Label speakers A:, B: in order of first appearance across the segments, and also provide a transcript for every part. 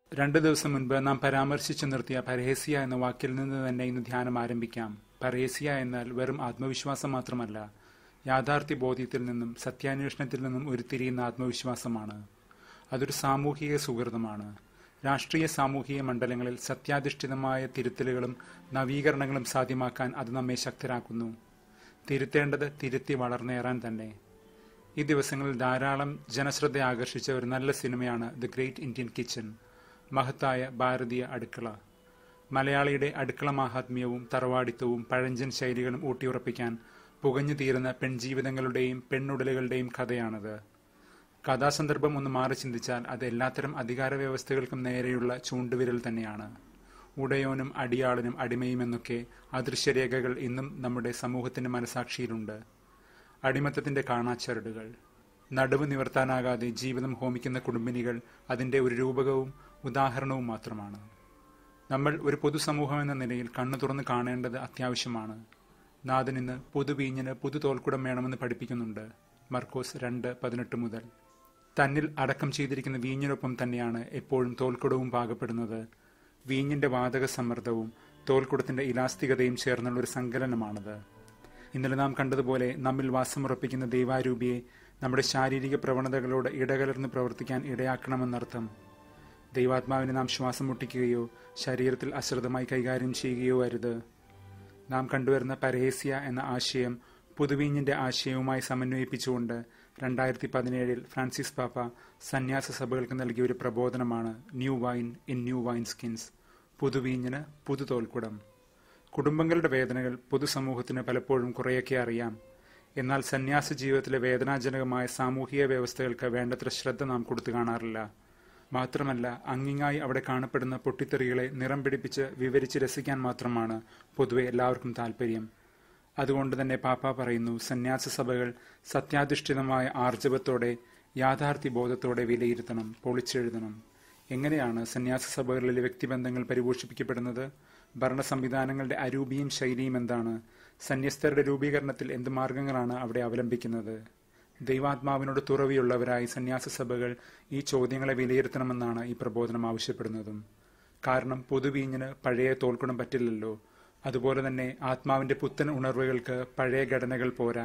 A: രണ്ടു ദിവസം മുൻപ് നാം പരാമർശിച്ചു നിർത്തിയ പരേസിയ എന്ന വാക്കിൽ നിന്ന് തന്നെ ഇന്ന് ധ്യാനം ആരംഭിക്കാം പരേസിയ എന്നാൽ വെറും ആത്മവിശ്വാസം മാത്രമല്ല യാഥാർത്ഥ്യ ബോധ്യത്തിൽ നിന്നും സത്യാന്വേഷണത്തിൽ നിന്നും ഉരുത്തിരിയുന്ന ആത്മവിശ്വാസമാണ് അതൊരു സാമൂഹിക സുഹൃതമാണ് രാഷ്ട്രീയ സാമൂഹിക മണ്ഡലങ്ങളിൽ സത്യാധിഷ്ഠിതമായ തിരുത്തലുകളും നവീകരണങ്ങളും സാധ്യമാക്കാൻ അത് നമ്മെ ശക്തരാക്കുന്നു തിരുത്തേണ്ടത് തിരുത്തി വളർന്നേറാൻ തന്നെ ഈ ദിവസങ്ങളിൽ ധാരാളം ജനശ്രദ്ധ ആകർഷിച്ച ഒരു നല്ല സിനിമയാണ് ദി ഗ്രേറ്റ് ഇന്ത്യൻ കിച്ചൺ മഹത്തായ ഭാരതീയ അടുക്കള മലയാളിയുടെ അടുക്കള മാഹാത്മ്യവും തറവാടിത്തവും പഴഞ്ചൻ ശൈലികളും ഊട്ടിയുറപ്പിക്കാൻ പുകഞ്ഞു തീരുന്ന പെൺജീവിതങ്ങളുടെയും പെണ്ണുടലുകളുടെയും കഥയാണത് കഥാസന്ദർഭം ഒന്ന് മാറി ചിന്തിച്ചാൽ അത് എല്ലാത്തരം അധികാര വ്യവസ്ഥകൾക്കും നേരെയുള്ള ചൂണ്ടുവിരൽ തന്നെയാണ് ഉടയോനും അടിയാളനും അടിമയും എന്നൊക്കെ അദൃശ്യരേഖകൾ ഇന്നും നമ്മുടെ സമൂഹത്തിന്റെ മനസാക്ഷിയിലുണ്ട് അടിമത്തത്തിന്റെ കാണാച്ചരടുകൾ നടുവ് നിവർത്താനാകാതെ ജീവിതം ഹോമിക്കുന്ന കുടുംബിനികൾ അതിന്റെ ഒരു രൂപകവും ഉദാഹരണവും മാത്രമാണ് നമ്മൾ ഒരു പൊതുസമൂഹം എന്ന നിലയിൽ കണ്ണു തുറന്ന് കാണേണ്ടത് അത്യാവശ്യമാണ് നാഥൻ ഇന്ന് പുതുവീഞ്ഞിന് പുതു തോൽക്കുടം വേണമെന്ന് പഠിപ്പിക്കുന്നുണ്ട് മർക്കോസ് രണ്ട് പതിനെട്ട് മുതൽ തന്നിൽ അടക്കം ചെയ്തിരിക്കുന്ന വീഞ്ഞിനൊപ്പം തന്നെയാണ് എപ്പോഴും തോൽക്കുടവും പാകപ്പെടുന്നത് വീഞ്ഞിന്റെ വാതക സമ്മർദ്ദവും തോൽക്കുടത്തിന്റെ ഇലാസ്തികതയും ചേർന്നുള്ള ഒരു സങ്കലനമാണത് ഇന്നലെ നാം കണ്ടതുപോലെ നമ്മിൽ വാസമുറപ്പിക്കുന്ന ദൈവാരൂപിയെ നമ്മുടെ ശാരീരിക പ്രവണതകളോട് ഇടകലർന്ന് പ്രവർത്തിക്കാൻ ഇടയാക്കണമെന്നർത്ഥം ദൈവാത്മാവിനെ നാം ശ്വാസം മുട്ടിക്കുകയോ ശരീരത്തിൽ അശ്രദ്ധമായി കൈകാര്യം ചെയ്യുകയോ അരുത് നാം കണ്ടുവരുന്ന പരേസ്യ എന്ന ആശയം പുതുവീഞ്ഞിന്റെ ആശയവുമായി സമന്വയിപ്പിച്ചുകൊണ്ട് രണ്ടായിരത്തി പതിനേഴിൽ ഫ്രാൻസിസ് പാപ്പ സന്യാസ സഭകൾക്ക് നൽകിയ ഒരു പ്രബോധനമാണ് new wine in new wine skins പുതുവീഞ്ഞിന് പുതുതോൽക്കുടം കുടുംബങ്ങളുടെ വേദനകൾ പൊതുസമൂഹത്തിന് പലപ്പോഴും കുറേയൊക്കെ അറിയാം എന്നാൽ സന്യാസ ജീവിതത്തിലെ വേദനാജനകമായ സാമൂഹിക വ്യവസ്ഥകൾക്ക് വേണ്ടത്ര ശ്രദ്ധ നാം കൊടുത്തു കാണാറില്ല മാത്രമല്ല അങ്ങിങ്ങായി അവിടെ കാണപ്പെടുന്ന പൊട്ടിത്തെറികളെ നിറം പിടിപ്പിച്ച് വിവരിച്ച് രസിക്കാൻ മാത്രമാണ് പൊതുവെ എല്ലാവർക്കും താല്പര്യം അതുകൊണ്ട് തന്നെ പാപ്പ പറയുന്നു സന്യാസ സഭകൾ സത്യാധിഷ്ഠിതമായ ആർജവത്തോടെ യാഥാർത്ഥ്യ ബോധത്തോടെ വിലയിരുത്തണം പൊളിച്ചെഴുതണം എങ്ങനെയാണ് സന്യാസ സഭകളിലെ വ്യക്തിബന്ധങ്ങൾ പരിപോഷിപ്പിക്കപ്പെടുന്നത് ഭരണ സംവിധാനങ്ങളുടെ അരൂപിയും ശൈലിയും എന്താണ് സന്യസ്തരുടെ രൂപീകരണത്തിൽ എന്ത് മാർഗങ്ങളാണ് അവിടെ അവലംബിക്കുന്നത് ദൈവാത്മാവിനോട് തുറവിയുള്ളവരായി സന്യാസ സഭകൾ ഈ ചോദ്യങ്ങളെ വിലയിരുത്തണമെന്നാണ് ഈ പ്രബോധനം ആവശ്യപ്പെടുന്നതും കാരണം പൊതുവീഞ്ഞിന് പഴയ തോൽക്കുണം പറ്റില്ലല്ലോ അതുപോലെ തന്നെ ആത്മാവിന്റെ പുത്തൻ ഉണർവുകൾക്ക് പഴയ ഘടനകൾ പോരാ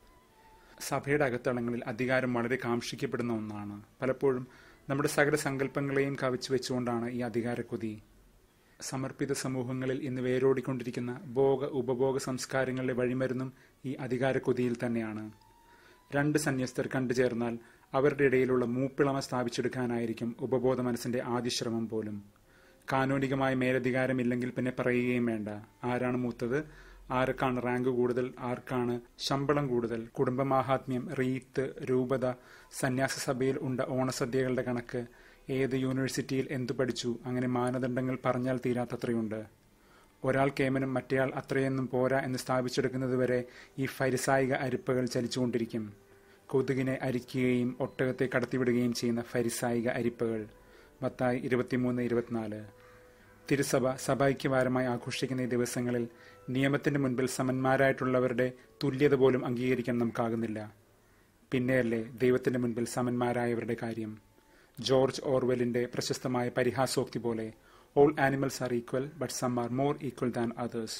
A: സഭയുടെ അകത്തളങ്ങളിൽ അധികാരം വളരെ കാംക്ഷിക്കപ്പെടുന്ന ഒന്നാണ് പലപ്പോഴും നമ്മുടെ സകല സങ്കല്പങ്ങളെയും കവച്ചു വെച്ചുകൊണ്ടാണ് ഈ അധികാരക്കൊതി സമർപ്പിത സമൂഹങ്ങളിൽ ഇന്ന് വേരോടിക്കൊണ്ടിരിക്കുന്ന ഭോഗ ഉപഭോഗ സംസ്കാരങ്ങളുടെ വഴിമരുന്നും ഈ അധികാരക്കൊതിയിൽ തന്നെയാണ് രണ്ട് സന്യസ്തർ കണ്ടുചേർന്നാൽ അവരുടെ ഇടയിലുള്ള മൂപ്പിളമ സ്ഥാപിച്ചെടുക്കാനായിരിക്കും ഉപബോധ മനസ്സിന്റെ ആദ്യ ശ്രമം പോലും കാനോനികമായ മേലധികാരമില്ലെങ്കിൽ പിന്നെ പറയുകയും വേണ്ട ആരാണ് മൂത്തത് ആർക്കാണ് റാങ്ക് കൂടുതൽ ആർക്കാണ് ശമ്പളം കൂടുതൽ കുടുംബമാഹാത്മ്യം റീത്ത് രൂപത സന്യാസ സഭയിൽ ഉണ്ട ഓണസദ്യകളുടെ കണക്ക് ഏത് യൂണിവേഴ്സിറ്റിയിൽ എന്തു പഠിച്ചു അങ്ങനെ മാനദണ്ഡങ്ങൾ പറഞ്ഞാൽ തീരാത്തത്രയുണ്ട് ഒരാൾ കേമനും മറ്റേയാൾ അത്രയൊന്നും പോരാ എന്ന് സ്ഥാപിച്ചെടുക്കുന്നതുവരെ ഈ ഫരിസായിക അരിപ്പകൾ ചലിച്ചുകൊണ്ടിരിക്കും കൊതുകിനെ അരിക്കുകയും ഒട്ടകത്തെ കടത്തിവിടുകയും ചെയ്യുന്ന ഫരിസായിക അരിപ്പകൾ മത്തായി ഇരുപത്തിമൂന്ന് ഇരുപത്തിനാല് തിരുസഭ സഭൈക്യവാരമായി ആഘോഷിക്കുന്ന ഈ ദിവസങ്ങളിൽ നിയമത്തിന്റെ മുൻപിൽ സമന്മാരായിട്ടുള്ളവരുടെ തുല്യത പോലും അംഗീകരിക്കാൻ നമുക്കാകുന്നില്ല പിന്നെയല്ലേ ദൈവത്തിന്റെ മുൻപിൽ സമന്മാരായവരുടെ കാര്യം ജോർജ് ഓർവെലിന്റെ പ്രശസ്തമായ പരിഹാസോക്തി പോലെ all animals are equal but some are more equal than others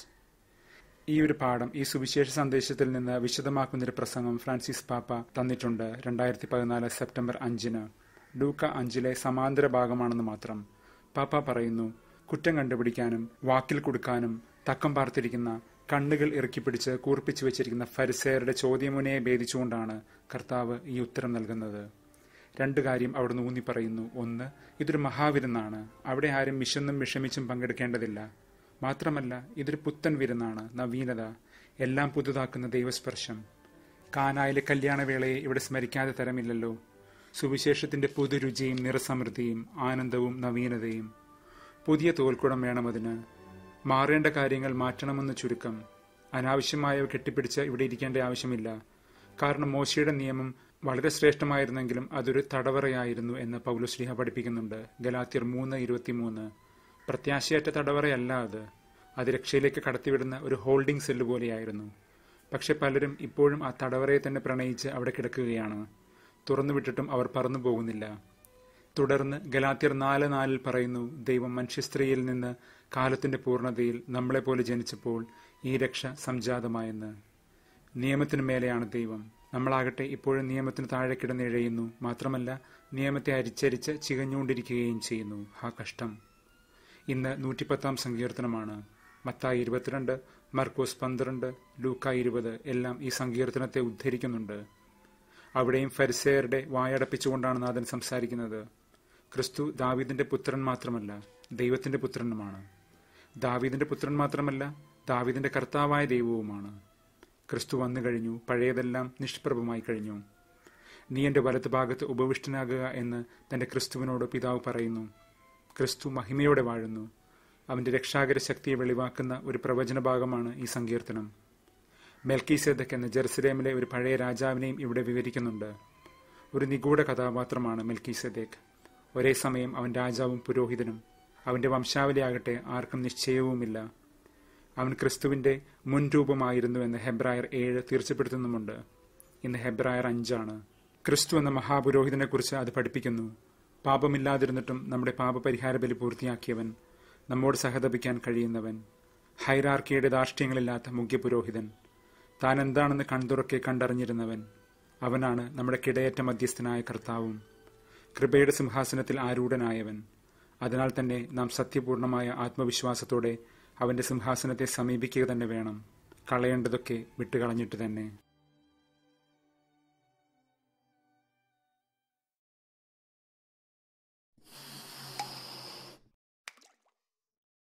A: ഈ ഒരു പാഠം ഈ സുവിശേഷ സന്ദേശത്തിൽ നിന്ന് വിശദമാക്കുന്നൊരു പ്രസംഗം ഫ്രാൻസിസ് പാപ്പ തന്നിട്ടുണ്ട് രണ്ടായിരത്തി പതിനാല് സെപ്റ്റംബർ അഞ്ചിന് ലൂക്ക അഞ്ചിലെ സമാന്തര ഭാഗമാണെന്ന് മാത്രം പാപ്പ പറയുന്നു കുറ്റം കണ്ടുപിടിക്കാനും വാക്കിൽ കൊടുക്കാനും തക്കം പാർത്തിരിക്കുന്ന കണ്ണുകൾ ഇറക്കിപ്പിടിച്ച് കൂർപ്പിച്ചു വെച്ചിരിക്കുന്ന ഫരിസേരുടെ ചോദ്യമുനയെ ഭേദിച്ചുകൊണ്ടാണ് കർത്താവ് ഈ ഉത്തരം നൽകുന്നത് രണ്ടു കാര്യം അവിടുന്ന് ഊന്നി പറയുന്നു ഒന്ന് ഇതൊരു മഹാവിരുന്നാണ് അവിടെ ആരും വിശന്നും വിഷമിച്ചും പങ്കെടുക്കേണ്ടതില്ല മാത്രമല്ല ഇതൊരു പുത്തൻ വിരുന്നാണ് നവീനത എല്ലാം പുതുതാക്കുന്ന ദൈവസ്പർശം കാനായിലെ കല്യാണവേളയെ ഇവിടെ സ്മരിക്കാതെ തരമില്ലല്ലോ സുവിശേഷത്തിന്റെ പുതുരുചിയും നിറസമൃദ്ധിയും ആനന്ദവും നവീനതയും പുതിയ തോൽക്കുടം വേണമതിന് മാറേണ്ട കാര്യങ്ങൾ മാറ്റണമെന്ന് ചുരുക്കം അനാവശ്യമായവ കെട്ടിപ്പിടിച്ച് ഇവിടെ ഇരിക്കേണ്ട ആവശ്യമില്ല കാരണം മോശയുടെ നിയമം വളരെ ശ്രേഷ്ഠമായിരുന്നെങ്കിലും അതൊരു തടവറയായിരുന്നു എന്ന് പൗലുശ്രീഹ പഠിപ്പിക്കുന്നുണ്ട് ഗലാത്തിയർ മൂന്ന് ഇരുപത്തിമൂന്ന് പ്രത്യാശയറ്റ തടവറയല്ല അത് അത് രക്ഷയിലേക്ക് കടത്തിവിടുന്ന ഒരു ഹോൾഡിംഗ് സെല്ല് പോലെയായിരുന്നു പക്ഷെ പലരും ഇപ്പോഴും ആ തടവറയെ തന്നെ പ്രണയിച്ച് അവിടെ കിടക്കുകയാണ് തുറന്നുവിട്ടിട്ടും അവർ പറന്നു പോകുന്നില്ല തുടർന്ന് ഗലാത്തിയർ നാല് നാലിൽ പറയുന്നു ദൈവം മനുഷ്യസ്ത്രീയിൽ നിന്ന് കാലത്തിന്റെ പൂർണ്ണതയിൽ നമ്മളെപ്പോലെ ജനിച്ചപ്പോൾ ഈ രക്ഷ സംജാതമായെന്ന് നിയമത്തിനു മേലെയാണ് ദൈവം നമ്മളാകട്ടെ ഇപ്പോഴും നിയമത്തിന് താഴെ കിടന്ന് ഇഴയുന്നു മാത്രമല്ല നിയമത്തെ അരിച്ചരിച്ച് ചികഞ്ഞുകൊണ്ടിരിക്കുകയും ചെയ്യുന്നു ഹാ കഷ്ടം ഇന്ന് നൂറ്റിപ്പത്താം സങ്കീർത്തനമാണ് മത്തായി ഇരുപത്തിരണ്ട് മർക്കോസ് പന്ത്രണ്ട് ലൂക്ക ഇരുപത് എല്ലാം ഈ സങ്കീർത്തനത്തെ ഉദ്ധരിക്കുന്നുണ്ട് അവിടെയും ഫരിസേയരുടെ വായടപ്പിച്ചുകൊണ്ടാണ് നാഥൻ സംസാരിക്കുന്നത് ക്രിസ്തു ദാവീദിന്റെ പുത്രൻ മാത്രമല്ല ദൈവത്തിന്റെ പുത്രനുമാണ് ദാവീദിന്റെ പുത്രൻ മാത്രമല്ല ദാവീദിന്റെ കർത്താവായ ദൈവവുമാണ് ക്രിസ്തു വന്നു കഴിഞ്ഞു പഴയതെല്ലാം നിഷ്പ്രഭമായി കഴിഞ്ഞു നീ എന്റെ വലതുഭാഗത്ത് ഉപവിഷ്ടനാകുക എന്ന് തന്റെ ക്രിസ്തുവിനോട് പിതാവ് പറയുന്നു ക്രിസ്തു മഹിമയോടെ വാഴുന്നു അവന്റെ രക്ഷാകര ശക്തിയെ വെളിവാക്കുന്ന ഒരു പ്രവചന ഭാഗമാണ് ഈ സങ്കീർത്തനം മെൽക്കീസേദക് എന്ന ജെറുസലേമിലെ ഒരു പഴയ രാജാവിനെയും ഇവിടെ വിവരിക്കുന്നുണ്ട് ഒരു നിഗൂഢ കഥാപാത്രമാണ് മെൽക്കീസേദേക്ക് ഒരേ സമയം അവൻ രാജാവും പുരോഹിതനും അവന്റെ വംശാവലിയാകട്ടെ ആർക്കും നിശ്ചയവുമില്ല അവൻ ക്രിസ്തുവിന്റെ മുൻരൂപമായിരുന്നു എന്ന് ഹെബ്രായർ ഏഴ് തീർച്ചപ്പെടുത്തുന്നുമുണ്ട് ഇന്ന് ഹെബ്രായർ അഞ്ചാണ് ക്രിസ്തു എന്ന മഹാപുരോഹിതനെ കുറിച്ച് അത് പഠിപ്പിക്കുന്നു പാപമില്ലാതിരുന്നിട്ടും നമ്മുടെ പാപപരിഹാര ബലി പൂർത്തിയാക്കിയവൻ നമ്മോട് സഹതപിക്കാൻ കഴിയുന്നവൻ ഹൈറാർക്കിയുടെ ധാർഷ്ട്യങ്ങളില്ലാത്ത മുഖ്യപുരോഹിതൻ താൻ എന്താണെന്ന് കൺതുറക്കെ കണ്ടറിഞ്ഞിരുന്നവൻ അവനാണ് നമ്മുടെ കിടയറ്റ മധ്യസ്ഥനായ കർത്താവും കൃപയുടെ സിംഹാസനത്തിൽ ആരൂഢനായവൻ അതിനാൽ തന്നെ നാം സത്യപൂർണമായ ആത്മവിശ്വാസത്തോടെ അവന്റെ സിംഹാസനത്തെ സമീപിക്കുക തന്നെ വേണം കളയേണ്ടതൊക്കെ വിട്ടുകളഞ്ഞിട്ട് തന്നെ